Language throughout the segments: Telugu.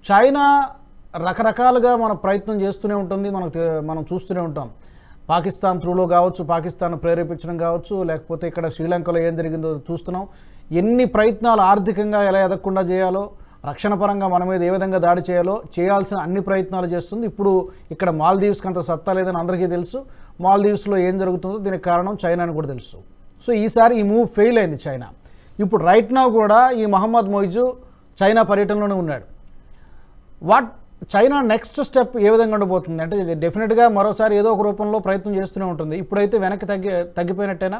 చైనా రకరకాలుగా మన ప్రయత్నం చేస్తూనే ఉంటుంది మనకు తె- మనం చూస్తూనే ఉంటాం పాకిస్తాన్ త్రూలో కావచ్చు పాకిస్తాన్ ప్రేరేపించడం కావచ్చు లేకపోతే ఇక్కడ శ్రీలంకలో ఏం జరిగిందో చూస్తున్నాం ఎన్ని ప్రయత్నాలు ఆర్థికంగా ఎలా ఎదగకుండా చేయాలో రక్షణ పరంగా మన మీద ఏ విధంగా దాడి చేయాలో చేయాల్సిన అన్ని ప్రయత్నాలు చేస్తుంది ఇప్పుడు ఇక్కడ మాల్దీవ్స్కి అంత సత్తా లేదని అందరికీ తెలుసు మాల్దీవ్స్లో ఏం జరుగుతుందో దీనికి కారణం చైనా అని కూడా తెలుసు సో ఈసారి ఈ మూవ్ ఫెయిల్ అయింది చైనా ఇప్పుడు రైట్ నా కూడా ఈ మహమ్మద్ మొయిజు చైనా పర్యటనలోనే ఉన్నాడు వాట్ చైనా నెక్స్ట్ స్టెప్ ఏ విధంగా ఉండబోతుంది అంటే డెఫినెట్గా మరోసారి ఏదో ఒక రూపంలో ప్రయత్నం చేస్తూనే ఉంటుంది ఇప్పుడైతే వెనక్కి తగ్గి తగ్గిపోయినట్టేనా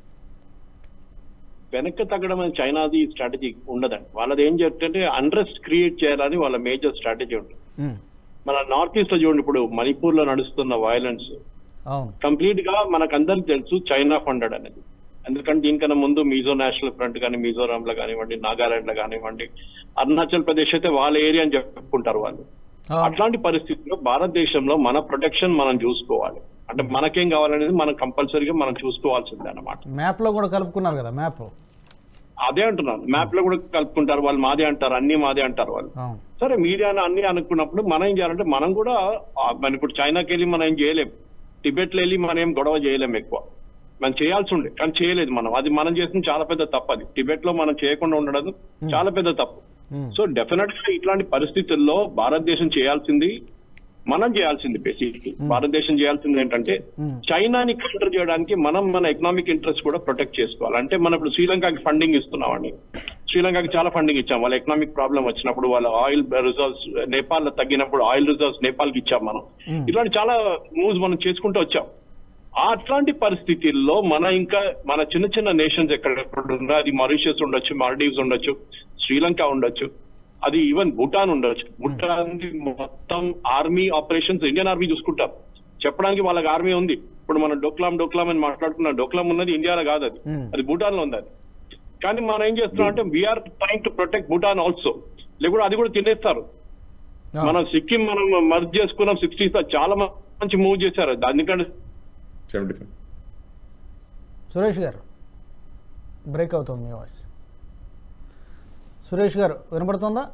వెనక్కి తగ్గడం అనేది చైనాది స్ట్రాటజీ ఉండదండి వాళ్ళది ఏం చెప్తుంటే అన్రెస్ట్ క్రియేట్ చేయాలని వాళ్ళ మేజర్ స్ట్రాటజీ ఉంటుంది ఉమ్, మన నార్త్ ఈస్ట్ లో చూడండి ఇప్పుడు మణిపూర్ లో నడుస్తున్న వైలెన్స్ అవును కంప్లీట్ గా మనకందరికి తెలుసు చైనా ఫండెడ్ అనేది ఎందుకంటే దీనికన్నా ముందు మిజో నేషనల్ ఫ్రంట్ కానీ మిజోరాం లో కానివ్వండి నాగాలాండ్ లో కానివ్వండి అరుణాచల్ ప్రదేశ్ అయితే వాళ్ళ ఏరియా అని చెప్పుకుంటారు వాళ్ళు అవును. అట్లాంటి పరిస్థితుల్లో భారతదేశంలో మన ప్రొటెక్షన్ మనం చూసుకోవాలి అంటే మనకేం కావాలనేది మనం కంపల్సరీగా మనం చూసుకోవాల్సిందే అన్నమాట మ్యాప్లో కూడా కలుపుకున్నారు కదా మ్యాప్ అదే అంటున్నాను మ్యాప్ లో కూడా కలుపుకుంటారు వాళ్ళు మాదే అంటారు అన్ని మాదే అంటారు వాళ్ళు అవును సరే మీడియా అన్ని అనుకున్నప్పుడు మనం ఏం చేయాలంటే మనం కూడా ఆ, మన ఇప్పుడు చైనాకి వెళ్ళి మనం ఏం చేయలేం టిబెట్ లో వెళ్ళి మనం ఏం గొడవ చేయలేం ఎక్కువ మనం చేయాల్సి ఉండే కానీ చేయలేదు మనం అది మనం చేసిన చాలా పెద్ద తప్పు అది టిబెట్ లో మనం చేయకుండా ఉండడం చాలా పెద్ద తప్పు ఉమ్, సో డెఫినెట్ గా ఇట్లాంటి పరిస్థితుల్లో భారతదేశం చేయాల్సింది మనం చేయాల్సింది బేసిక్లీ భారతదేశం చేయాల్సింది ఏంటంటే ఉమ్, చైనాని కౌంటర్ చేయడానికి మనం మన ఎకనామిక్ ఇంట్రెస్ట్ కూడా ప్రొటెక్ట్ చేసుకోవాలి అంటే మనం ఇప్పుడు శ్రీలంకకి ఫండింగ్ ఇస్తున్నామండి శ్రీలంకకి చాలా ఫండింగ్ ఇచ్చాం వాళ్ళ ఎకనామిక్ ప్రాబ్లం వచ్చినప్పుడు వాళ్ళ ఆయిల్ రిజర్వ్స్ నేపాల్ లో తగ్గినప్పుడు ఆయిల్ రిజర్వ్స్ నేపాల్ కి ఇచ్చాం మనం ఉమ్, ఇట్లాంటి చాలా మూవ్స్ మనం చేసుకుంటూ వచ్చాం ఆ అట్లాంటి పరిస్థితుల్లో మన ఇంకా మన చిన్న చిన్న నేషన్స్ ఎక్కడ ఉన్నా అది మారిషియస్ ఉండొచ్చు మాల్డీవ్స్ ఉండొచ్చు శ్రీలంక ఉండొచ్చు అది ఈవెన్ భూటాన్ ఉండొచ్చు భూటాన్ మొత్తం ఆర్మీ ఆపరేషన్స్ ఇండియన్ ఆర్మీ చూసుకుంటారు చెప్పడానికి వాళ్ళకి ఆర్మీ ఉంది ఇప్పుడు మనం డోక్లాం డోక్లాం అని మాట్లాడుకున్నాం డోక్లాం ఉన్నది ఇండియాలో కాదు అది ఉమ్, అది భూటాన్ లో ఉంది అది కానీ మనం ఏం చేస్తున్నాం అంటే we're trying to protect Bhutan also లేకపోతే అది కూడా తినేస్తారు అవును. మనం సిక్కిం మనం మర్జ్ చేసుకున్నాం సిక్స్టీస్ చాలా మంచి మూవ్ చేశారు దానికంటే సెవెంటీ ఫైవ్ సురేష్ గారు బ్రేక్ అవుతుంది మీ వాయిస్ సురేష్ గారు వినపడుతుందా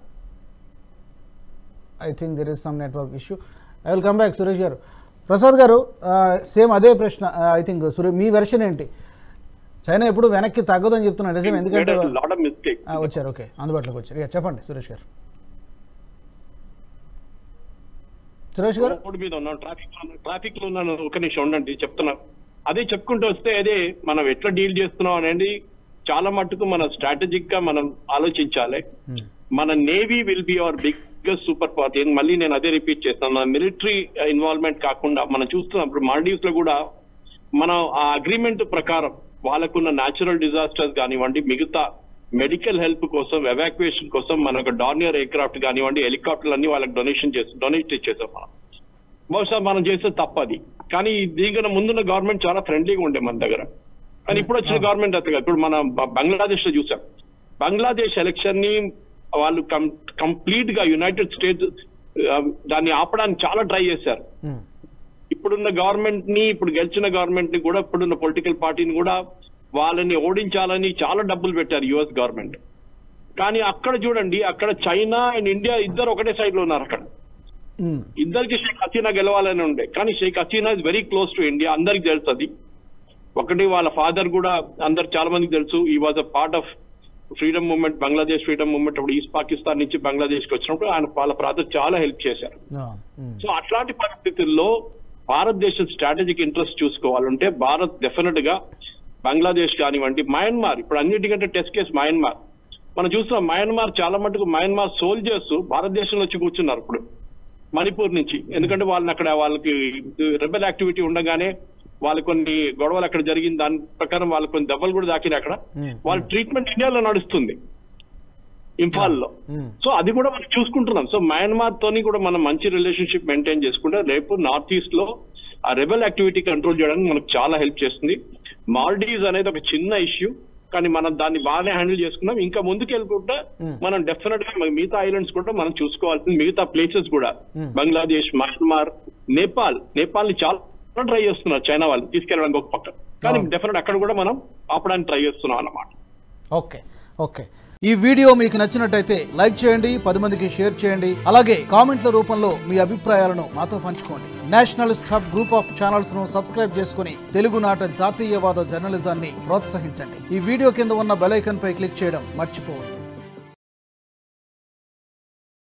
I think there is some network issue I will come back Suresh garu Prasad garu same అదే ప్రశ్న ఐ థింక్ సురే మీ వెర్షన్ ఏంటి చైనా ఎప్పుడు వెనక్కి తగ్గదని చెప్తున్నా నిజం ఎందుకంటే లాట్ ఆఫ్ మిస్టేక్ ఆ, వచ్చారు ఓకే అందుబాటులోకి వచ్చారు ఇక చెప్పండి సురేష్ గారు సురేష్ గారు రోడ్డు మీద ఉన్నాను ట్రాఫిక్ లో ఉన్నాను ట్రాఫిక్ లో ఉన్నాను ఒక నిమిషం ఉండండి చెప్తున్నా అదే చెప్పుకుంటూ వస్తే అదే మనం ఎట్లా డీల్ చేస్తున్నాం అనేది చాలా మట్టుకు మనం స్ట్రాటజిక్ గా మనం ఆలోచించాలి Hmm. మన navy will be our biggest super power మళ్ళీ నేను అదే రిపీట్ చేస్తాను మన మిలిటరీ ఇన్వాల్వ్మెంట్ కాకుండా మనం చూస్తున్నాం ఇప్పుడు మాల్డీవ్స్ లో కూడా మనం ఆ అగ్రిమెంట్ ప్రకారం వాళ్ళకున్న న్యాచురల్ డిజాస్టర్స్ కానివ్వండి మిగతా మెడికల్ హెల్ప్ కోసం ఎవాక్యుయేషన్ కోసం మనకు డార్నియర్ ఎయిర్ క్రాఫ్ట్ కానివ్వండి హెలికాప్టర్లు అన్ని వాళ్ళకి డొనేషన్ చేసి డొనేట్ చేసాం మనం బహుశా మనం చేసే తప్పది కానీ దీనికన్నా ముందున్న గవర్నమెంట్ చాలా ఫ్రెండ్లీగా ఉండే మన దగ్గర కానీ ఇప్పుడు వచ్చిన గవర్నమెంట్ అంతే కాదు. ఇప్పుడు మన బ- బంగ్లాదేశ్ లో చూసాం బంగ్లాదేశ్ ఎలక్షన్ ని వాళ్ళు కంప్లీట్ గా యునైటెడ్ స్టేట్స్ దాన్ని ఆపడానికి చాలా ట్రై చేశారు ఉమ్, ఇప్పుడున్న గవర్నమెంట్ ని ఇప్పుడు గెలిచిన గవర్నమెంట్ ని కూడా ఇప్పుడున్న పొలిటికల్ పార్టీని కూడా వాళ్ళని ఓడించాలని చాలా డబ్బులు పెట్టారు యుఎస్ గవర్నమెంట్ కానీ అక్కడ చూడండి అక్కడ చైనా అండ్ ఇండియా ఇద్దరు ఒకటే సైడ్ లో ఉన్నారు అక్కడ ఉమ్, ఇద్దరికి షేక్ హసీనా గెలవాలని ఉండే కానీ Sheikh Hasina is very close to India అందరికి తెలుసు అది ఒకటి వాళ్ళ ఫాదర్ కూడా అందరు చాలా మందికి తెలుసు ఈ was a part of freedom movement Bangladesh freedom movement అప్పుడు ఈస్ట్ పాకిస్తాన్ నుంచి బంగ్లాదేశ్ కి వచ్చినప్పుడు ఆయన వాళ్ళ ఫాదర్ చాలా హెల్ప్ చేశారు ఆ, ఉమ్, సో అట్లాంటి పరిస్థితుల్లో భారతదేశం స్ట్రాటజిక్ ఇంట్రెస్ట్ చూసుకోవాలంటే భారత్ డెఫినెట్ గా బంగ్లాదేశ్ కానివ్వండి మయన్మార్ ఇప్పుడు అన్నిటికంటే టెస్ట్ కేసు మయన్మార్ మనం చూస్తున్నాం మయన్మార్ చాలా మటుకు మయన్మార్ సోల్జర్స్ భారతదేశంలో వచ్చి కూర్చున్నారు ఇప్పుడు మణిపూర్ నుంచి ఎందుకంటే వాళ్ళని అక్కడ వాళ్ళకి రెబల్ యాక్టివిటీ ఉండగానే వాళ్ళ కొన్ని గొడవలు అక్కడ జరిగిన దాని ప్రకారం వాళ్ళకి కొన్ని దెబ్బలు కూడా దాకినాయి అక్కడ ఉమ్, వాళ్ళ ట్రీట్మెంట్ ఇండియాలో నడుస్తుంది ఇంఫాల్లో ఉమ్, సో అది కూడా మనం చూసుకుంటున్నాం సో మయన్మార్ తోని కూడా మనం మంచి రిలేషన్షిప్ మెయింటైన్ చేసుకుంటే రేపు నార్త్ ఈస్ట్ లో ఆ రెబల్ యాక్టివిటీ కంట్రోల్ చేయడానికి మనకు చాలా హెల్ప్ చేస్తుంది మాల్డీవ్స్ అనేది ఒక చిన్న ఇష్యూ కానీ మనం దాన్ని బాగానే హ్యాండిల్ చేసుకున్నాం ఇంకా ముందుకు వెళ్ళుకుంటే Hmm. మనం డెఫినెట్ గా మన మిగతా ఐలాండ్స్ కూడా మనం చూసుకోవాల్సింది మిగతా ప్లేసెస్ కూడా Hmm. బంగ్లాదేశ్ మయన్మార్ నేపాల్ నేపాల్ ని చాలా ట్రై చేస్తున్నారు చైనా వాళ్ళు తీసుకెళ్ళడానికి ఒక పక్క కానీ అవును. డెఫినెట్ అక్కడ కూడా మనం ఆపడానికి ట్రై చేస్తున్నాం అన్నమాట ఓకే ఓకే ఈ వీడియో మీకు నచ్చినట్టయితే లైక్ చేయండి పది మందికి షేర్ చేయండి అలాగే కామెంట్ల రూపంలో మీ అభిప్రాయాలను మాతో పంచుకోండి nationalist hub group of channels ను సబ్స్క్రైబ్ చేసుకుని తెలుగునాట జాతీయవాద జర్నలిజాన్ని ప్రోత్సహించండి ఈ వీడియో కింద ఉన్న బెల్ ఐకాన్ పై క్లిక్ చేయడం మర్చిపోవద్దు